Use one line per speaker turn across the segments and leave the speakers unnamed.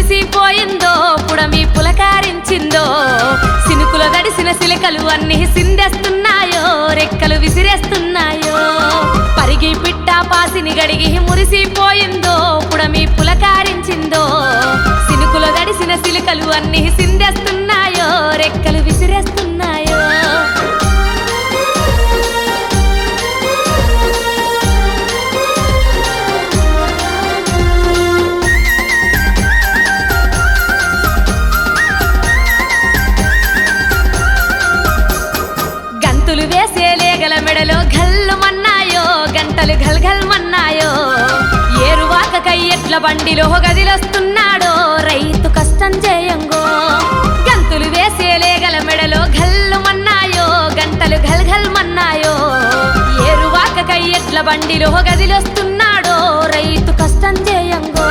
మురిసిపోయిందో పుడమి పులకారించిందో సినుకుల దడిసిన సిలికలు అన్ని సిందెస్తున్నాయో రెక్కలు విసిరేస్తున్నాయో పరిగి పిట్ట పాసిని గడిగి మురిసిపోయిందో పుడమి పులకారించిందో సినుకుల దడిసిన సిలికలు అన్ని సిందెస్తున్నాయో రెక్కలు విసిరేస్తున్నాయో గంతులు వేసే లేగల మెడలో గల్లు మన్నాయో గంటలు గల్ గల్ మన్నాయో ఏరువాకకై ఎట్ల బండిలో గదిలొస్తున్నాడో రైతు కష్టం చేయంగో గంతులు వేసే లేగల మెడలో గల్లు మన్నాయో గంటలు గల్ గల్ మన్నాయో ఏరువాకకై ఎట్ల బండిలో గదిలొస్తున్నాడో రైతు కష్టం చేయంగో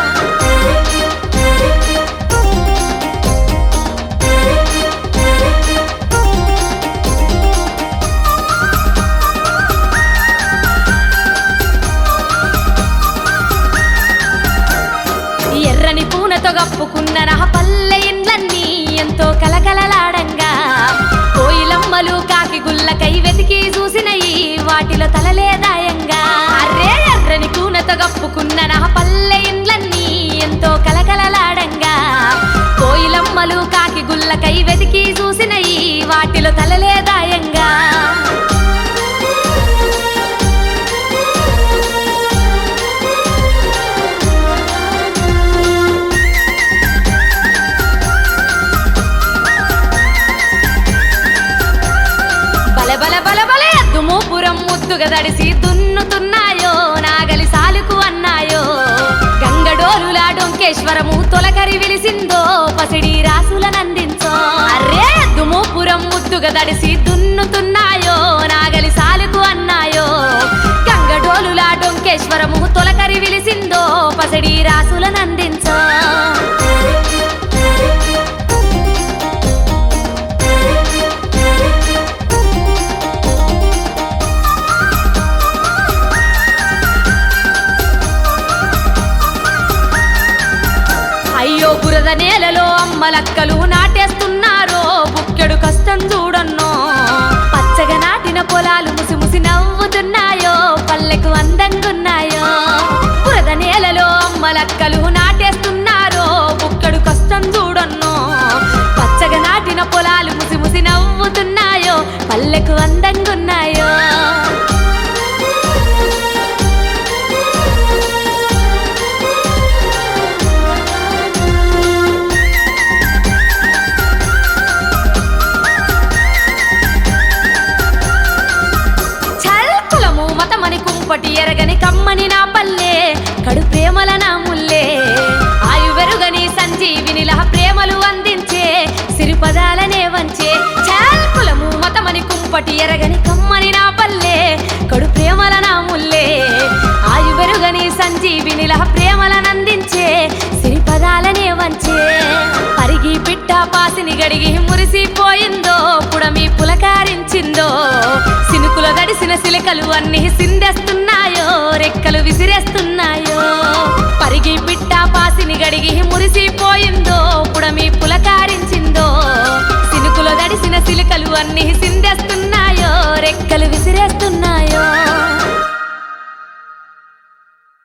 ఎర్రని పూనతో గప్పుకున్న నా పల్లె ఇండ్లన్నీ ఎంతో కలకలలాడంగా కోయిలమ్మలు కాకి గుల్లకై వెతికి చూసినయి వాటిలో తలలేదాయంగా అరే ఎర్రని కూనతో గప్పుకున్న నా పల్లె ఇండ్లన్నీ ఎంతో కలకలలాడంగా కోయిలమ్మలు కాకి గుల్లకై వెతికి చూసినయి వాటిలో తలలేదాయంగా బల బల బల బల దుమోపురం ముద్దుగా దడిసి దున్నుతున్నాయో నాగలి సాలుకు అన్నాయో గంగడోలులా డొంకేశ్వరము తొలకరి విలిసిందో పసిడి రాసులనందించో అరే దుమోపురం ముద్దుగా దడిసి దున్నుతున్నాయో నాగలి సాలుకు అన్నాయో గంగడోలులా డొంకేశ్వరము తొలకరి విలిసిందో పసిడి రాసులనందించో అయ్యో బురద నేలలో అమ్మలక్కలు నాటేస్తున్నారో బుక్కెడు కష్టం చూడన్నో పచ్చగా నాటిన పొలాలు ముసి ముసి నవ్వుతున్నాయో పల్లెకు అందంగున్నాయో బురద నేలలో అమ్మలక్కలు నాటేస్తున్నారో బుక్కెడు కష్టం చూడన్నో పచ్చగా నాటిన పొలాలు ముసి ముసి నవ్వుతున్నాయో పల్లెకు అందంగున్నాయో చల్ కులము మతమని కుంపటి ఎరగని కమ్మని నా పల్లె కడు ప్రేమల నా ముల్లే ఆయు వెరుగని సంజీవినిలా ప్రేమలు అందించే సిరిపదాలనే వంచే చల్ కులము మతమని కుంపటి ఎరగని కమ్మని నా పల్లె కడు ప్రేమల నా ముల్లే ఆయు వెరుగని సంజీవినిలా ప్రేమలనందించే సిరిపదాలనే వంచే పరిగి పిట్ట పాసిని గడిగి మురిసిపోయిందో పుడమి పులకారించిందో సినుకుల దడిసిన సిలికలు అన్ని సిందెస్తున్నాయో రెక్కలు విసిరేస్తున్నాయో పరిగి పిట్ట పాసిని గడిగి మురిసిపోయిందో పుడమి పులకారించిందో సినుకుల దడిసిన సిలికలు అన్ని సిందెస్తున్నాయో రెక్కలు విసిరేస్తున్నాయో